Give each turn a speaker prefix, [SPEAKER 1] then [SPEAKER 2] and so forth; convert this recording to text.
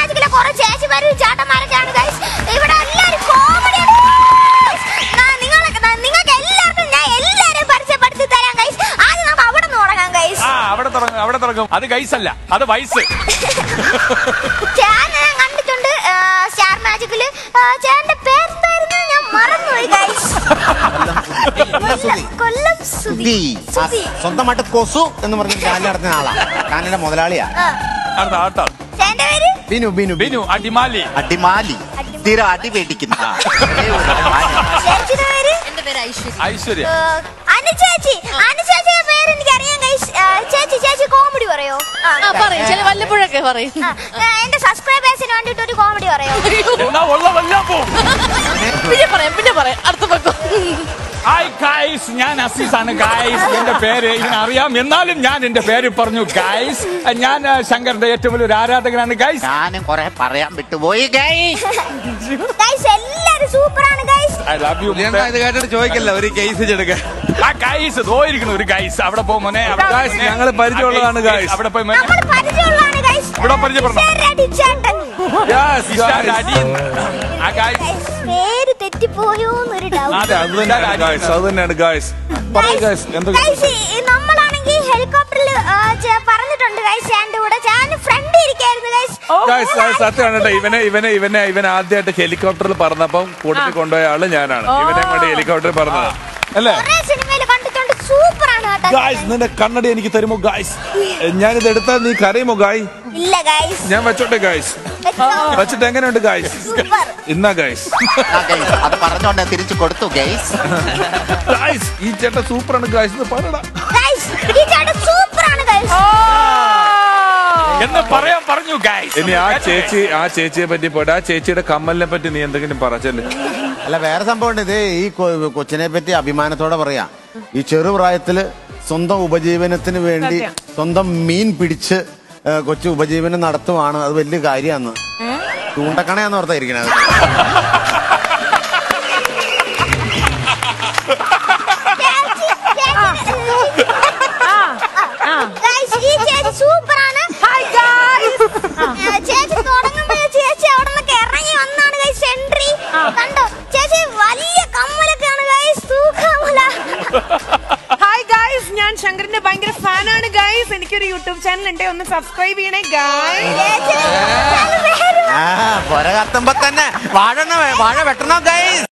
[SPEAKER 1] മാജിക്കിലെ കുറെ ചേച്ചിമാരും ചേട്ടന്മാരൊക്കെയാണ് ഗൈസ് ഇവിടെ എല്ലാവരും കോമഡി നിങ്ങൾക്ക് നിങ്ങൾക്ക് എല്ലാവർക്കും ഞാൻ എല്ലാവരെയും പരിചയപ്പെടുത്തി തരാം ഗൈസ് ആദ്യം നമുക്ക് അവിടെ നിന്ന് തുടങ്ങാം ഗൈസ്
[SPEAKER 2] ആ അവിടെ തുടങ്ങും അവിടെ തുടങ്ങും അത് ഗൈസ് അല്ല അത് വയസ്സ്
[SPEAKER 1] ചേട്ടനെ ഞാൻ കണ്ടിട്ടുണ്ട് ആ, സ്റ്റാർ മാജിക്കില് ആ, ചേട്ടന്റെ പേരെന്തായിരുന്നു ഞാൻ മറന്നുപോയി ഗൈസ് കൊല്ലം- കൊല്ലം സുധി
[SPEAKER 3] സുധി. ആ,
[SPEAKER 1] സുധി
[SPEAKER 3] സ്വന്തമായിട്ട് കൊസു എന്ന് പറഞ്ഞ ചാനൽ നടത്തുന്ന ആളാ ചാനലിന്റെ മുതലാളിയാ
[SPEAKER 1] ആ,
[SPEAKER 2] അടുത്ത ആട്ടാ
[SPEAKER 1] ചേട്ടന്റെ പേര്
[SPEAKER 3] ബിനു ബിനു
[SPEAKER 2] ബിനു അടിമാലി
[SPEAKER 4] അടിമാലി സ്ഥിരം അടി പേടിക്കുന്ന ഒരേ ഒരു അടിമാലി.
[SPEAKER 1] ചേച്ചിയുടെ പേര്
[SPEAKER 5] എന്റെ പേര് ഐശ്വര്യ
[SPEAKER 2] ഐശ്വര്യ
[SPEAKER 1] ആ, അനു ചേച്ചി അനു ചേച്ചിയുടെ പേര് എനിക്കറിയാം ഗൈസ് ആ, ചേച്ചി ചേച്ചി കോമഡി പറയോ ആ,
[SPEAKER 5] ആ പറയും ചില വല്ലപ്പോഴൊക്കെ പറയും
[SPEAKER 1] ആ, ആ, എന്റെ സബ്സ്ക്രൈബേഴ്സിന് വേണ്ടിട്ട് ഒരു കോമഡി പറയോ
[SPEAKER 2] എന്നാ ഉള്ളതെല്ലാം പോവും
[SPEAKER 5] പിന്നെ പറയാം പിന്നെ പറയാം അടുത്ത പക്കം
[SPEAKER 2] ഹായ് ഗായ്സ് ഞാൻ അസീസ് ആണ് ഗായ്സ് എന്റെ പേര് ഇതിനറിയാം എന്നാലും ഞാൻ എന്റെ പേര് പറഞ്ഞു ഗായ്സ് ഞാൻ ആ, ശങ്കറിന്റെ ഏറ്റവും വലിയൊരു ആരാധകനാണ് ഗായ്സ്
[SPEAKER 4] ഞാനും കൊറേ പറയാൻ വിട്ടുപോയി ഗൈ
[SPEAKER 1] ഗൈസ് എല്ലാരും സൂപ്പറാണ് ഗൈസ്
[SPEAKER 2] ഐ ലവ് യു
[SPEAKER 6] ഇത് കേട്ടിട്ട് ചോദിക്കല്ല ഒരു കേസ് എടുക്കാൻ
[SPEAKER 2] ആ ഗൈസ് ദോയിരിക്കുന്നു ഒരു ഗൈസ് അവിടെ പോ മോനെ അവിടെ
[SPEAKER 6] Guys,
[SPEAKER 2] മോനെ.
[SPEAKER 6] ഞങ്ങള് പരിചയമുള്ളതാണ്
[SPEAKER 2] ആ,
[SPEAKER 6] guys.
[SPEAKER 2] അവിടെ പോയി മോനെ.
[SPEAKER 1] നമ്മൾ പരിചയമുള്ളതാണ് ഗൈസ്
[SPEAKER 2] ഇവിടെ പരിചയപ്പെടണം.
[SPEAKER 1] ചേട്ടൻ
[SPEAKER 2] സിസ്റ്റാർ അടിയൻ. ആ ഗൈസ്
[SPEAKER 1] ഗൈസ് പേര് തെറ്റിപ്പോയോന്നൊരു ഡൗട്ട്
[SPEAKER 2] അതെ അത് തന്നെ
[SPEAKER 6] ഗായ്സ് അത് തന്നെയാണ് ഗായ്സ് പറയൂ ഗായ്സ് എന്താ
[SPEAKER 1] ഗൈസ് നമ്മളാണെങ്കിൽ ഹെലികോപ്റ്ററിൽ പറഞ്ഞിട്ടുണ്ട് ഗൈസ് ചേട്ടന്റെ കൂടെ ചേട്ടൻ ഫ്രണ്ട് ഇരിക്കായിരുന്നു ഗൈസ്
[SPEAKER 6] ഗായ്സ് ഗായ്സ് സത്യമാണ് കേട്ടോ ഇവനെ ഇവനെ ഇവനെ ഇവൻ ആദ്യമായിട്ട് ഹെലികോപ്റ്ററിൽ പറന്നപ്പം കൂട്ടത്തിൽ കൊണ്ടുപോയ ആള് ഞാനാണ് ഇവനെ കൊണ്ട് ഹെലികോപ്റ്ററിൽ പറന്നത് അല്ലേ
[SPEAKER 1] കുറെ സിനിമയിൽ കണ്ടിട്ടുണ്ട് സൂപ്പറാണ് കേട്ടോ
[SPEAKER 6] ഗായ്സ് നിന്റെ കണ്ണടി എനിക്ക് തരുമോ ഗായ്സ് ഞാനിത് എടുത്താൽ നീ കരയുമോ ഗായ്
[SPEAKER 1] ഇല്ല ഗൈസ്
[SPEAKER 6] ഞാൻ വെച്ചോട്ടെ ഗായ്സ് വെച്ചിട്ട് എങ്ങനെയുണ്ട് ഗായ്സ്
[SPEAKER 1] സൂപ്പർ
[SPEAKER 6] ഇന്നാ ഗായ്സ്
[SPEAKER 4] ആ ഗൈസ് അത് പറഞ്ഞോണ്ട് തിരിച്ചു കൊടുത്തു ഗൈസ്
[SPEAKER 6] ഗായ്സ് ഈ ചേട്ടൻ സൂപ്പറാണ് ഗായ്സ് എന്ന് പറയടാ
[SPEAKER 1] ഗൈസ് ഈ ചേട്ടൻ സൂപ്പറാണ് ഗൈസ്
[SPEAKER 2] എന്ന് പറയാൻ പറഞ്ഞു ഗൈസ്
[SPEAKER 6] ഇനി ആ ചേച്ചി ആ ചേച്ചിയെ പറ്റി പോട്ടെ ആ ചേച്ചിയുടെ കമ്മലിനെ പറ്റി നീ എന്തെങ്കിലും പറ ചെല്ല്
[SPEAKER 3] അല്ല വേറെ സംഭവം ഉണ്ട് ഇത് ഈ കൊ- കൊച്ചിനെ പറ്റി അഭിമാനത്തോടെ പറയാം ഈ ചെറുപ്രായത്തില് സ്വന്തം ഉപജീവനത്തിന് വേണ്ടി സ്വന്തം മീൻ പിടിച്ച് ഏ, കൊച്ചു ഉപജീവനം നടത്തുവാണ് അത് വലിയ കാര്യമാണ് ചൂണ്ടക്കണയാന്ന് ഓർത്താ ഇരിക്കണത്
[SPEAKER 1] ഗൈസ് ഈ ചേച്ചി സൂപ്പറാണ് ഹായ് ഗൈസ് ചേച്ചി തുടങ്ങുമ്പോഴേ ചേച്ചി അവിടെ നിന്നൊക്കെ ഇറങ്ങി വന്നാണ് ഗൈസ് എൻട്രി കണ്ടോ ചേച്ചി വലിയ കമ്മലൊക്കെയാണ് ഗൈസ് തൂക്കമല
[SPEAKER 7] ഹായ് ഗായ്സ് ഞാൻ ശങ്കറിന്റെ ഭയങ്കര ഫാനാണ് ഗായ്സ് എനിക്കൊരു യൂട്യൂബ് ചാനൽ ഉണ്ട് ഒന്ന് സബ്സ്ക്രൈബ് ചെയ്യണേ ഗായ്സ്
[SPEAKER 1] ചേച്ചി
[SPEAKER 3] ആ പുര കത്തുമ്പോ തന്നെ വാഴ വാഴ വെട്ടണോ ഗൈസ്